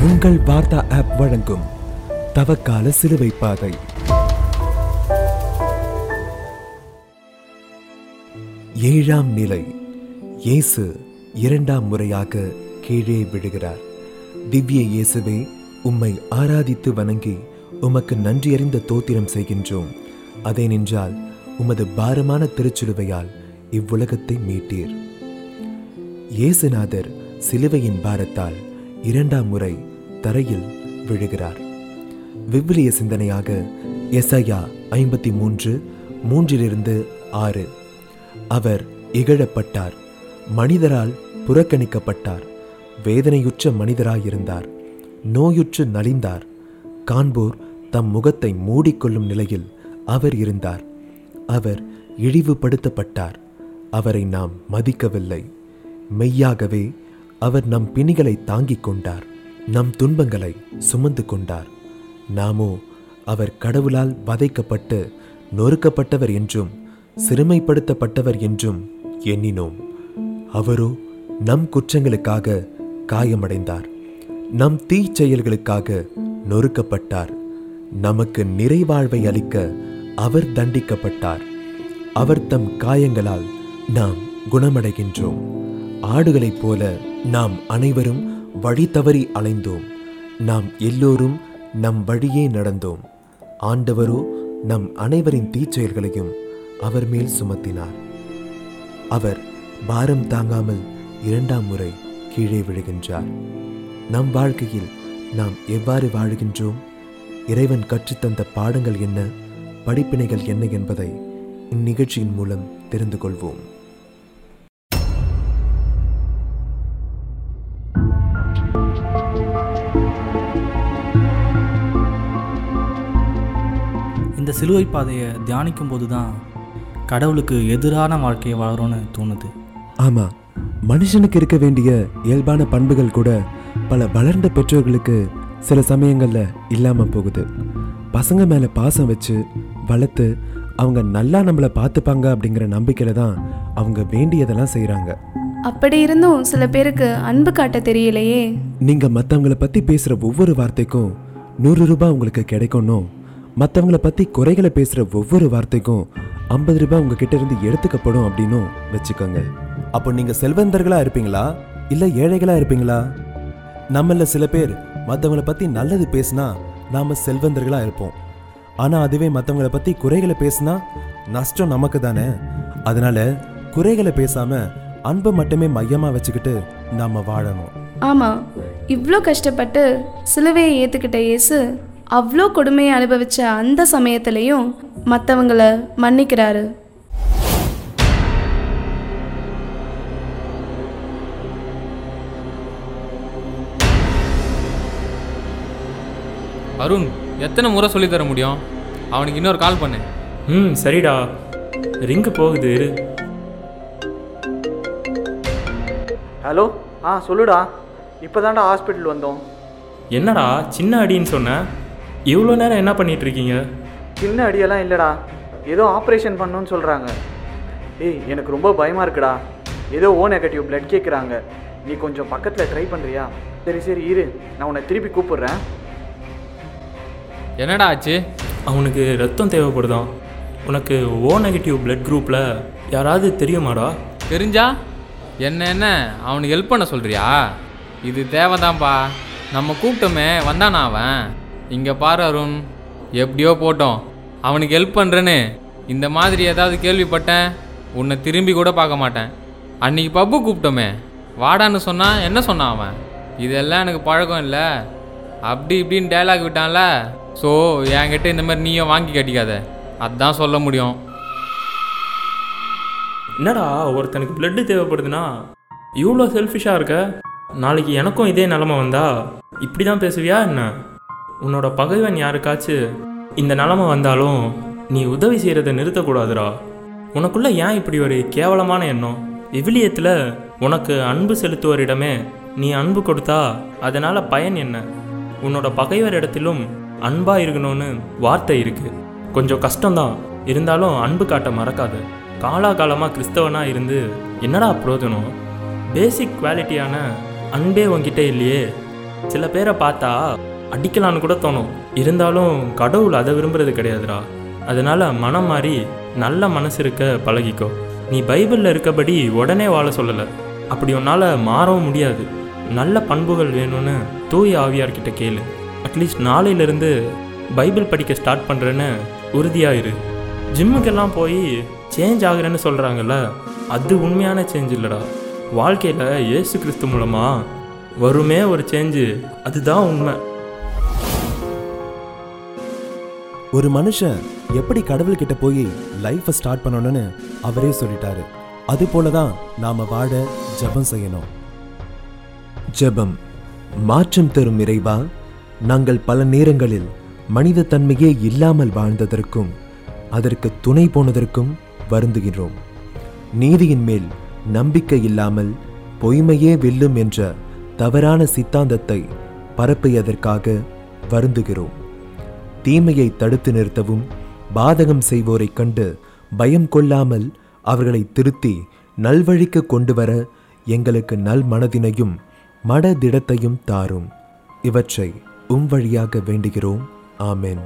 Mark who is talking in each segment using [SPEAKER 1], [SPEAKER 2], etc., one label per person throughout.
[SPEAKER 1] உங்கள் வார்த்தா ஆப் வழங்கும் தவக்கால சிலுவை பாதை ஏழாம் நிலை இயேசு இரண்டாம் முறையாக கீழே விழுகிறார் திவ்ய இயேசுவே உம்மை ஆராதித்து வணங்கி உமக்கு நன்றியறிந்த தோத்திரம் செய்கின்றோம் அதே நின்றால் உமது பாரமான திருச்சிலுவையால் இவ்வுலகத்தை மீட்டீர் இயேசுநாதர் சிலுவையின் பாரத்தால் இரண்டாம் முறை தரையில் விழுகிறார் விவிலிய சிந்தனையாக எசையா ஐம்பத்தி மூன்று மூன்றிலிருந்து ஆறு அவர் இகழப்பட்டார் மனிதரால் புறக்கணிக்கப்பட்டார் வேதனையுற்ற மனிதராயிருந்தார் நோயுற்று நலிந்தார் காண்போர் தம் முகத்தை மூடிக்கொள்ளும் நிலையில் அவர் இருந்தார் அவர் இழிவுபடுத்தப்பட்டார் அவரை நாம் மதிக்கவில்லை மெய்யாகவே அவர் நம் பிணிகளை தாங்கிக் கொண்டார் நம் துன்பங்களை சுமந்து கொண்டார் நாமோ அவர் கடவுளால் வதைக்கப்பட்டு நொறுக்கப்பட்டவர் என்றும் சிறுமைப்படுத்தப்பட்டவர் என்றும் எண்ணினோம் அவரோ நம் குற்றங்களுக்காக காயமடைந்தார் நம் தீச்செயல்களுக்காக நொறுக்கப்பட்டார் நமக்கு நிறைவாழ்வை அளிக்க அவர் தண்டிக்கப்பட்டார் அவர் தம் காயங்களால் நாம் குணமடைகின்றோம் ஆடுகளைப் போல நாம் அனைவரும் வழி தவறி அலைந்தோம் நாம் எல்லோரும் நம் வழியே நடந்தோம் ஆண்டவரோ நம் அனைவரின் தீச்செயல்களையும் அவர் மேல் சுமத்தினார் அவர் பாரம் தாங்காமல் இரண்டாம் முறை கீழே விழுகின்றார் நம் வாழ்க்கையில் நாம் எவ்வாறு வாழுகின்றோம் இறைவன் கற்றுத்தந்த பாடங்கள் என்ன படிப்பினைகள் என்ன என்பதை இந்நிகழ்ச்சியின் மூலம் தெரிந்து கொள்வோம்
[SPEAKER 2] இந்த சிலுவை பாதையை தியானிக்கும் போது தான் கடவுளுக்கு எதிரான வாழ்க்கையை வாழறோன்னு தோணுது
[SPEAKER 1] ஆமா மனுஷனுக்கு இருக்க வேண்டிய இயல்பான பண்புகள் கூட பல வளர்ந்த பெற்றோர்களுக்கு சில சமயங்கள்ல இல்லாம போகுது பசங்க மேல பாசம் வச்சு வளர்த்து அவங்க நல்லா நம்மளை பார்த்துப்பாங்க அப்படிங்கிற நம்பிக்கையில தான் அவங்க வேண்டியதெல்லாம் செய்றாங்க
[SPEAKER 3] அப்படி இருந்தும் சில பேருக்கு அன்பு காட்ட தெரியலையே
[SPEAKER 1] நீங்க மத்தவங்கள பத்தி பேசுற ஒவ்வொரு வார்த்தைக்கும் நூறு ரூபாய் உங்களுக்கு கிடைக்கணும் மத்தவங்கள பத்தி குறைகளை பேசுற ஒவ்வொரு வார்த்தைக்கும் ஐம்பது ரூபாய் உங்ககிட்ட இருந்து எடுத்துக்கப்படும் அப்படின்னும் வச்சுக்கோங்க அப்போ நீங்க செல்வந்தர்களா இருப்பீங்களா இல்ல ஏழைகளா இருப்பீங்களா நம்மள சில பேர் மத்தவங்கள பத்தி நல்லது பேசினா நாம செல்வந்தர்களா இருப்போம் ஆனா அதுவே மத்தவங்கள பத்தி குறைகளை பேசினா நஷ்டம் நமக்கு தானே அதனால குறைகளை பேசாம அன்பை மட்டுமே மையமா வச்சுக்கிட்டு நாம வாழணும்
[SPEAKER 3] ஆமாம் இவ்வளோ கஷ்டப்பட்டு சிலுவையை ஏற்றுக்கிட்ட இயேசு அவ்வளோ கொடுமையை அனுபவிச்ச அந்த சமயத்திலையும் மற்றவங்கள மன்னிக்கிறாரு
[SPEAKER 4] அருண் எத்தனை முறை சொல்லி தர முடியும் அவனுக்கு இன்னொரு கால் பண்ணு
[SPEAKER 5] ம் சரிடா ரிங்கு போகுது இரு
[SPEAKER 6] ஹலோ ஆ சொல்லுடா இப்போ தான்டா ஹாஸ்பிட்டல் வந்தோம்
[SPEAKER 5] என்னடா சின்ன அடின்னு சொன்ன இவ்வளோ நேரம் என்ன பண்ணிட்டு இருக்கீங்க
[SPEAKER 6] சின்ன அடியெல்லாம் இல்லைடா ஏதோ ஆப்ரேஷன் பண்ணணும்னு சொல்கிறாங்க ஏய் எனக்கு ரொம்ப பயமாக இருக்குடா ஏதோ ஓ நெகட்டிவ் பிளட் கேட்குறாங்க நீ கொஞ்சம் பக்கத்தில் ட்ரை பண்ணுறியா சரி சரி இரு நான் உன்னை திருப்பி கூப்பிடுறேன்
[SPEAKER 4] என்னடா ஆச்சு
[SPEAKER 5] அவனுக்கு ரத்தம் தேவைப்படுதாம் உனக்கு ஓ நெகட்டிவ் பிளட் குரூப்பில் யாராவது தெரியுமாடா
[SPEAKER 4] தெரிஞ்சா என்ன என்ன அவனுக்கு ஹெல்ப் பண்ண சொல்றியா இது தேவைதான்ப்பா நம்ம கூப்பிட்டோமே வந்தானா அவன் இங்கே பாரு அருண் எப்படியோ போட்டோம் அவனுக்கு ஹெல்ப் பண்ணுறேன்னு இந்த மாதிரி ஏதாவது கேள்விப்பட்டேன் உன்னை திரும்பி கூட பார்க்க மாட்டேன் அன்னைக்கு பப்பு கூப்பிட்டோமே வாடான்னு சொன்னா என்ன சொன்னான் அவன் இதெல்லாம் எனக்கு பழக்கம் இல்லை அப்படி இப்படின்னு டயலாக் விட்டான்ல ஸோ என்கிட்ட இந்த மாதிரி நீயும் வாங்கி கட்டிக்காத அதான் சொல்ல முடியும்
[SPEAKER 5] என்னடா ஒருத்தனுக்கு பிளட்டு தேவைப்படுதுன்னா இவ்வளோ செல்ஃபிஷாக இருக்க நாளைக்கு எனக்கும் இதே நிலமை வந்தா இப்படி தான் பேசுவியா என்ன உன்னோட பகைவன் யாருக்காச்சும் இந்த நிலமை வந்தாலும் நீ உதவி செய்கிறத நிறுத்தக்கூடாதுடா உனக்குள்ள ஏன் இப்படி ஒரு கேவலமான எண்ணம் விவிலியத்தில் உனக்கு அன்பு செலுத்துவோரிடமே நீ அன்பு கொடுத்தா அதனால் பயன் என்ன உன்னோட பகைவர் இடத்திலும் அன்பாக இருக்கணும்னு வார்த்தை இருக்கு கொஞ்சம் கஷ்டம்தான் இருந்தாலும் அன்பு காட்ட மறக்காத காலாகாலமாக கிறிஸ்தவனாக இருந்து என்னடா பிரயோஜனம் பேசிக் குவாலிட்டியான அன்பே உன்கிட்ட இல்லையே சில பேரை பார்த்தா அடிக்கலான்னு கூட தோணும் இருந்தாலும் கடவுள் அதை விரும்புறது கிடையாதுடா அதனால மனம் மாறி நல்ல மனசு இருக்க பழகிக்கோ நீ பைபிளில் இருக்கபடி உடனே வாழ சொல்லலை அப்படி உன்னால் மாறவும் முடியாது நல்ல பண்புகள் வேணும்னு தூய ஆவியார்கிட்ட கேளு அட்லீஸ்ட் நாளையிலேருந்து பைபிள் படிக்க ஸ்டார்ட் பண்ணுறேன்னு உறுதியாக இரு ஜிம்முக்கெல்லாம் போய் சேஞ்ச் ஆகுறேன்னு சொல்கிறாங்கல்ல அது உண்மையான சேஞ்ச் இல்லைடா வாழ்க்கையில் இயேசு கிறிஸ்து மூலமாக வருமே ஒரு சேஞ்சு அதுதான் உண்மை
[SPEAKER 1] ஒரு மனுஷன் எப்படி கடவுள்கிட்ட போய் லைஃப்பை ஸ்டார்ட் பண்ணணும்னு அவரே சொல்லிட்டாரு அது போல தான் நாம வாழ ஜெபம் செய்யணும் ஜெபம் மாற்றம் தரும் இறைவா நாங்கள் பல நேரங்களில் மனித தன்மையே இல்லாமல் வாழ்ந்ததற்கும் அதற்கு துணை போனதற்கும் வருந்துகிறோம் நீதியின் மேல் நம்பிக்கை இல்லாமல் பொய்மையே வெல்லும் என்ற தவறான சித்தாந்தத்தை பரப்பியதற்காக வருந்துகிறோம் தீமையை தடுத்து நிறுத்தவும் பாதகம் செய்வோரைக் கண்டு பயம் கொள்ளாமல் அவர்களை திருத்தி நல்வழிக்கு கொண்டு வர எங்களுக்கு நல் மனதினையும் மனதிடத்தையும் தாரும் இவற்றை உம் வழியாக வேண்டுகிறோம் ஆமென்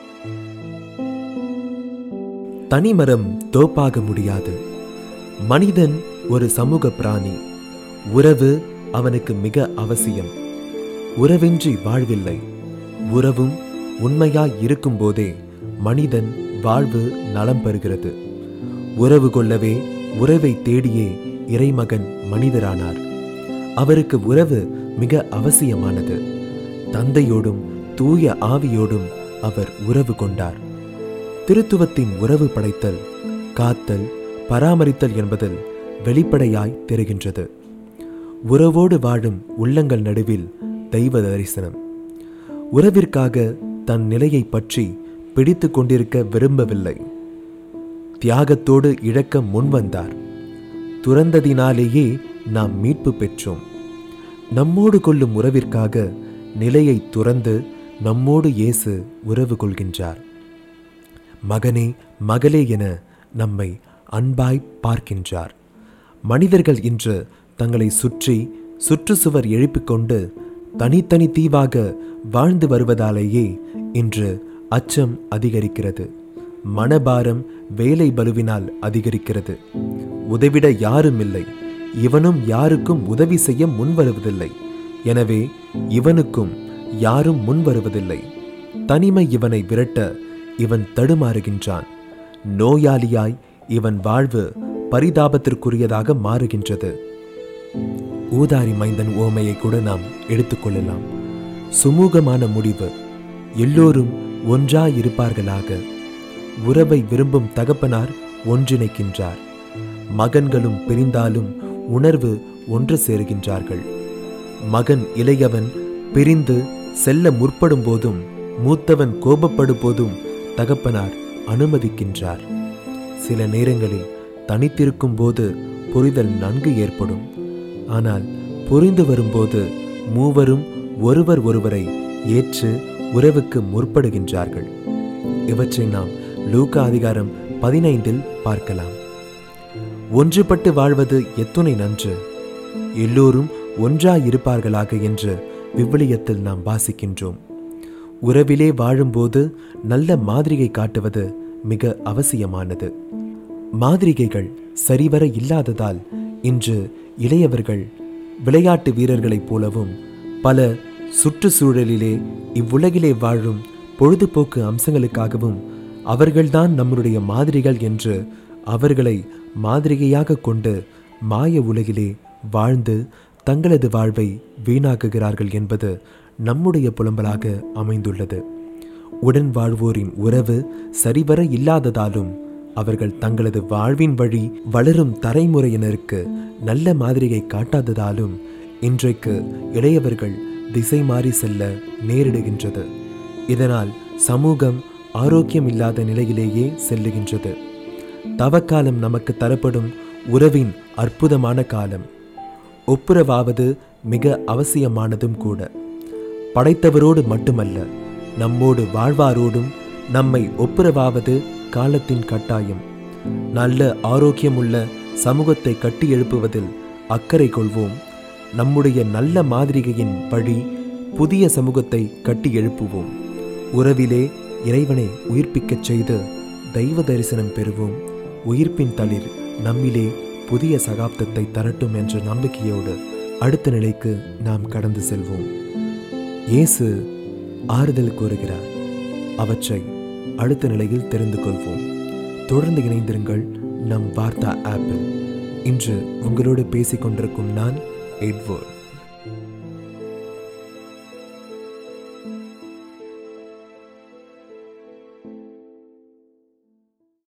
[SPEAKER 1] தனிமரம் தோப்பாக முடியாது மனிதன் ஒரு சமூக பிராணி உறவு அவனுக்கு மிக அவசியம் உறவின்றி வாழ்வில்லை உறவும் உண்மையாய் இருக்கும்போதே மனிதன் வாழ்வு நலம் பெறுகிறது உறவு கொள்ளவே உறவை தேடியே இறைமகன் மனிதரானார் அவருக்கு உறவு மிக அவசியமானது தந்தையோடும் தூய ஆவியோடும் அவர் உறவு கொண்டார் திருத்துவத்தின் உறவு படைத்தல் காத்தல் பராமரித்தல் என்பதில் வெளிப்படையாய் தெரிகின்றது உறவோடு வாழும் உள்ளங்கள் நடுவில் தெய்வ தரிசனம் உறவிற்காக தன் நிலையை பற்றி பிடித்து கொண்டிருக்க விரும்பவில்லை தியாகத்தோடு இழக்க முன்வந்தார் துறந்ததினாலேயே நாம் மீட்பு பெற்றோம் நம்மோடு கொள்ளும் உறவிற்காக நிலையை துறந்து நம்மோடு இயேசு உறவு கொள்கின்றார் மகனே மகளே என நம்மை அன்பாய் பார்க்கின்றார் மனிதர்கள் இன்று தங்களை சுற்றி சுற்றுச்சுவர் எழுப்பிக் கொண்டு தனித்தனி தீவாக வாழ்ந்து வருவதாலேயே இன்று அச்சம் அதிகரிக்கிறது மனபாரம் வேலை பலுவினால் அதிகரிக்கிறது உதவிட யாரும் இல்லை இவனும் யாருக்கும் உதவி செய்ய முன்வருவதில்லை எனவே இவனுக்கும் யாரும் முன்வருவதில்லை தனிமை இவனை விரட்ட இவன் தடுமாறுகின்றான் நோயாளியாய் இவன் வாழ்வு பரிதாபத்திற்குரியதாக மாறுகின்றது ஊதாரி மைந்தன் ஓமையை கூட நாம் எடுத்துக்கொள்ளலாம் சுமூகமான முடிவு எல்லோரும் ஒன்றாயிருப்பார்களாக உறவை விரும்பும் தகப்பனார் ஒன்றிணைக்கின்றார் மகன்களும் பிரிந்தாலும் உணர்வு ஒன்று சேருகின்றார்கள் மகன் இளையவன் பிரிந்து செல்ல முற்படும் போதும் மூத்தவன் கோபப்படும் போதும் தகப்பனார் அனுமதிக்கின்றார் சில நேரங்களில் தனித்திருக்கும் போது புரிதல் நன்கு ஏற்படும் ஆனால் புரிந்து வரும்போது மூவரும் ஒருவர் ஒருவரை ஏற்று உறவுக்கு முற்படுகின்றார்கள் இவற்றை நாம் லூக்கா அதிகாரம் பதினைந்தில் பார்க்கலாம் ஒன்றுபட்டு வாழ்வது எத்துணை நன்று எல்லோரும் ஒன்றாயிருப்பார்களாக என்று விவிலியத்தில் நாம் வாசிக்கின்றோம் உறவிலே வாழும்போது நல்ல மாதிரிகை காட்டுவது மிக அவசியமானது மாதிரிகைகள் சரிவர இல்லாததால் இன்று இளையவர்கள் விளையாட்டு வீரர்களைப் போலவும் பல சுற்றுச்சூழலிலே இவ்வுலகிலே வாழும் பொழுதுபோக்கு அம்சங்களுக்காகவும் அவர்கள்தான் நம்முடைய மாதிரிகள் என்று அவர்களை மாதிரிகையாக கொண்டு மாய உலகிலே வாழ்ந்து தங்களது வாழ்வை வீணாக்குகிறார்கள் என்பது நம்முடைய புலம்பலாக அமைந்துள்ளது உடன் வாழ்வோரின் உறவு சரிவர இல்லாததாலும் அவர்கள் தங்களது வாழ்வின் வழி வளரும் தலைமுறையினருக்கு நல்ல மாதிரியை காட்டாததாலும் இன்றைக்கு இளையவர்கள் திசை மாறி செல்ல நேரிடுகின்றது இதனால் சமூகம் ஆரோக்கியம் இல்லாத நிலையிலேயே செல்லுகின்றது தவக்காலம் நமக்கு தரப்படும் உறவின் அற்புதமான காலம் ஒப்புரவாவது மிக அவசியமானதும் கூட படைத்தவரோடு மட்டுமல்ல நம்மோடு வாழ்வாரோடும் நம்மை ஒப்புரவாவது காலத்தின் கட்டாயம் நல்ல ஆரோக்கியமுள்ள சமூகத்தை கட்டி எழுப்புவதில் அக்கறை கொள்வோம் நம்முடைய நல்ல மாதிரிகையின் வழி புதிய சமூகத்தை கட்டி எழுப்புவோம் உறவிலே இறைவனை உயிர்ப்பிக்கச் செய்து தெய்வ தரிசனம் பெறுவோம் உயிர்ப்பின் தளிர் நம்மிலே புதிய சகாப்தத்தை தரட்டும் என்ற நம்பிக்கையோடு அடுத்த நிலைக்கு நாம் கடந்து செல்வோம் இயேசு ஆறுதல் கூறுகிறார் அவற்றை அடுத்த நிலையில் தெரிந்து கொள்வோம் தொடர்ந்து இணைந்திருங்கள் நம் வார்த்தா ஆப்பிள் இன்று உங்களோடு பேசிக் கொண்டிருக்கும் நான் எட்வர்ட்